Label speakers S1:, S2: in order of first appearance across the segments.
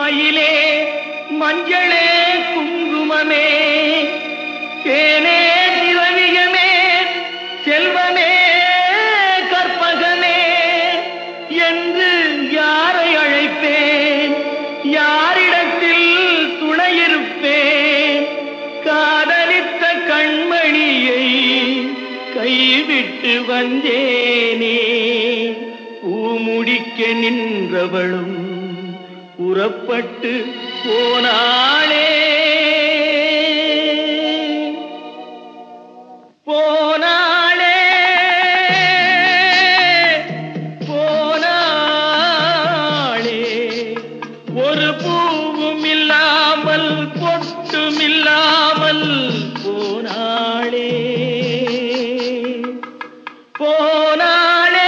S1: மயிலே மஞ்சளே குங்குமமே தேனே திரவியமே செல்வமே கற்பகமே என்று யாரை அழைப்பேன் யாரிடத்தில் துணையிருப்பேன் காதலித்த கண்மணியை கைவிட்டு வந்தேனே பூமுடிக்க நின்றவளும் புறப்பட்டு போனாளே போனாளே போனாளே ஒரு பூவும் இல்லாமல் பொட்டும் இல்லாமல் போனாளே போனாளே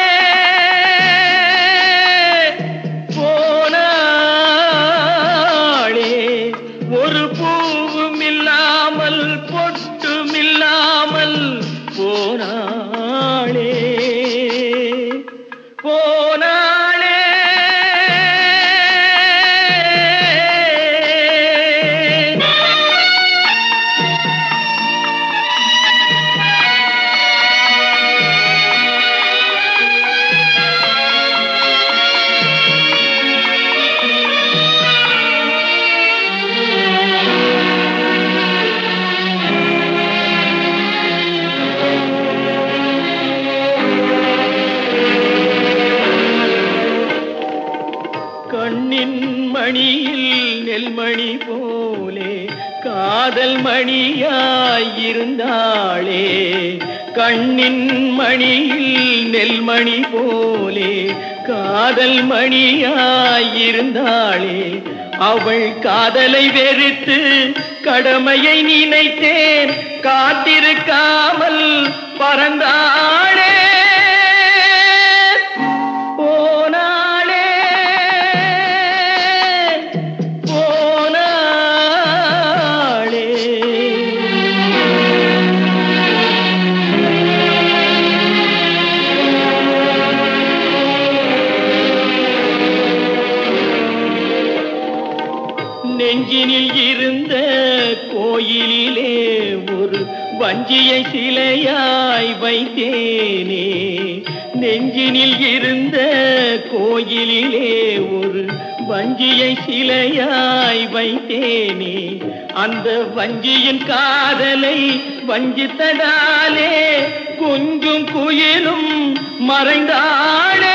S1: போனாளே ஒரு பூவும் இல்லாமல் பொட்டும் இல்லாமல் போனாளே போனாளே கண்ணின் மணியில் நெல்மணி போலே காதல் மணியாயிருந்தாளே கண்ணின் மணியில் நெல்மணி போலே காதல் மணியாயிருந்தாளே அவள் காதலை வெறுத்து கடமையை நினைத்தேன் காத்திருக்காமல் பறந்தாளே போனாளே போனாளே நெஞ்சினில் இருந்த கோயிலிலே ஒரு வஞ்சியை சிலையாய் வைத்தேனே நெஞ்சினில் இருந்த கோயிலிலே ஒரு வஞ்சியை சிலையாய் வைத்தேனே அந்த வஞ்சியின் காதலை வஞ்சித்ததாலே கொஞ்சம் குயிலும் மறைந்தாளே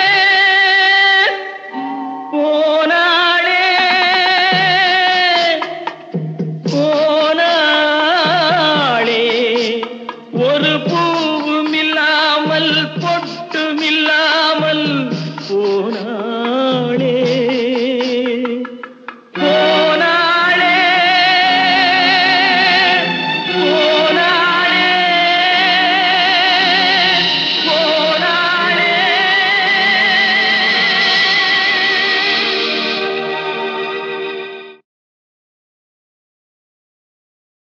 S1: போனாளே போனாளே ஒரு பூ